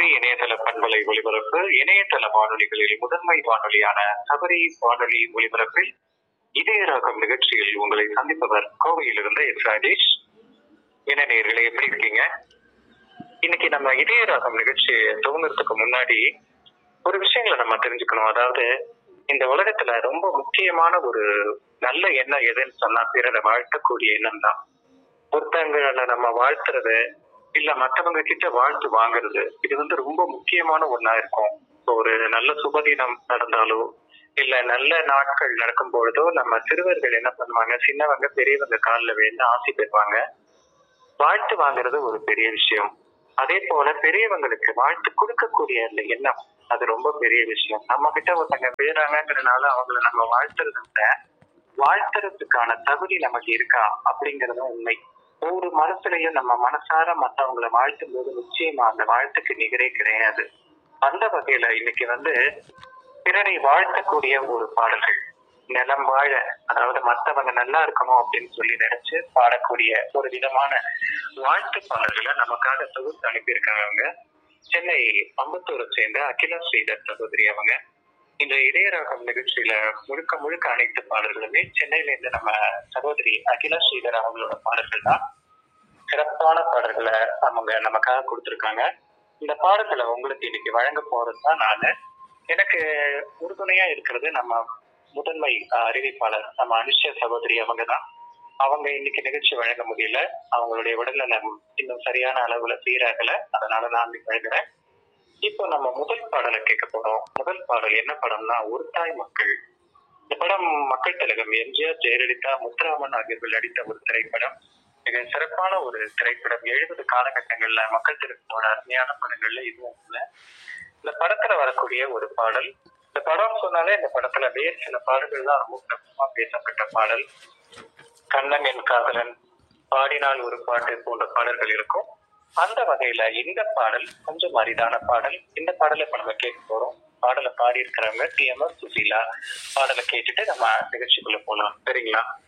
சபரி இணையதள பண்பலை ஒலிபரப்பு இணையதள வானொலிகளில் முதன்மை வானொலியான சபரி வானொலி ஒலிபரப்பில் இதய ராகம் நிகழ்ச்சியில் உங்களை சந்திப்பவர் கோவையிலிருந்து எஸ் ராஜேஷ் என்ன நேர்களே எப்படி இருக்கீங்க இன்னைக்கு நம்ம இதய ராகம் நிகழ்ச்சி துவங்குறதுக்கு முன்னாடி ஒரு விஷயங்களை நம்ம தெரிஞ்சுக்கணும் அதாவது இந்த உலகத்துல ரொம்ப முக்கியமான ஒரு நல்ல எண்ணம் எதுன்னு சொன்னா பிறரை வாழ்த்தக்கூடிய எண்ணம் தான் ஒருத்தங்களை நம்ம வாழ்த்துறது இல்ல மற்றவங்க கிட்ட வாழ்த்து வாங்குறது இது வந்து ரொம்ப முக்கியமான ஒண்ணா இருக்கும் இப்போ ஒரு நல்ல சுபதினம் நடந்தாலோ இல்ல நல்ல நாட்கள் நடக்கும் பொழுதோ நம்ம சிறுவர்கள் என்ன பண்ணுவாங்க சின்னவங்க பெரியவங்க காலில் விழுந்து ஆசி பெறுவாங்க வாழ்த்து வாங்குறது ஒரு பெரிய விஷயம் அதே போல பெரியவங்களுக்கு வாழ்த்து கொடுக்கக்கூடிய அந்த எண்ணம் அது ரொம்ப பெரிய விஷயம் நம்ம கிட்ட ஒருத்தங்க விழுறாங்கிறதுனால அவங்கள நம்ம வாழ்த்துறத விட வாழ்த்துறதுக்கான தகுதி நமக்கு இருக்கா அப்படிங்கறதும் உண்மை ஒவ்வொரு மனசுலயும் நம்ம மனசார மத்தவங்களை வாழ்த்தும் போது நிச்சயமா அந்த வாழ்த்துக்கு நிகரே கிடையாது அந்த வகையில இன்னைக்கு வந்து பிறரை வாழ்த்தக்கூடிய ஒரு பாடல்கள் நிலம் வாழ அதாவது மத்தவங்க நல்லா இருக்கணும் அப்படின்னு சொல்லி நினைச்சு பாடக்கூடிய ஒரு விதமான வாழ்த்து பாடல்களை நமக்காக தொகுத்து அனுப்பியிருக்காங்க அவங்க சென்னை அம்பத்தூரை சேர்ந்த அகிலா ஸ்ரீதர் சகோதரி அவங்க இந்த இளையராகம் நிகழ்ச்சியில முழுக்க முழுக்க அனைத்து பாடல்களுமே சென்னையில இருந்து நம்ம சகோதரி அகிலா ஸ்ரீதர் அவங்களோட பாடல்கள் தான் சிறப்பான பாடல்களை அவங்க நமக்காக கொடுத்திருக்காங்க இந்த பாடல்களை உங்களுக்கு இன்னைக்கு வழங்க போறது தான் நானு எனக்கு உறுதுணையா இருக்கிறது நம்ம முதன்மை அஹ், அறிவிப்பாளர் நம்ம அனுஷ்யா சகோதரி அவங்க தான் அவங்க இன்னைக்கு நிகழ்ச்சி வழங்க முடியல அவங்களுடைய உடல்நலம் இன்னும் சரியான அளவுல சீராகல அதனால நான் இன்னைக்கு வழங்குறேன் இப்போ நம்ம முதல் பாடலை கேட்க போறோம் முதல் பாடல் என்ன படம்னா ஒரு தாய் மக்கள் இந்த படம் மக்கள் திலகம் எம்ஜிஆர் ஜெயலலிதா முத்துராமன் ஆகியோர்கள் நடித்த ஒரு திரைப்படம் மிக சிறப்பான ஒரு திரைப்படம் எழுபது காலகட்டங்கள்ல மக்கள் திலகத்தோட அருமையான படங்கள்ல இதுவும் ஒண்ணு இந்த படத்துல வரக்கூடிய ஒரு பாடல் இந்த படம் சொன்னாலே இந்த படத்துல வேறு சில பாடல்கள் தான் ரொம்ப பிரபலமா பேசப்பட்ட பாடல் கண்ணன் என் காதலன் பாடினால் ஒரு பாட்டு போன்ற பாடல்கள் இருக்கும் அந்த வகையில இந்த பாடல் கொஞ்சம் அரிதான பாடல் இந்த பாடலை இப்ப நம்ம கேட்க போறோம் பாடலை பாடி இருக்கிறவங்க டி எம் எஸ் சுசீலா பாடலை கேட்டுட்டு நம்ம நிகழ்ச்சிக்குள்ள போலாம் சரிங்களா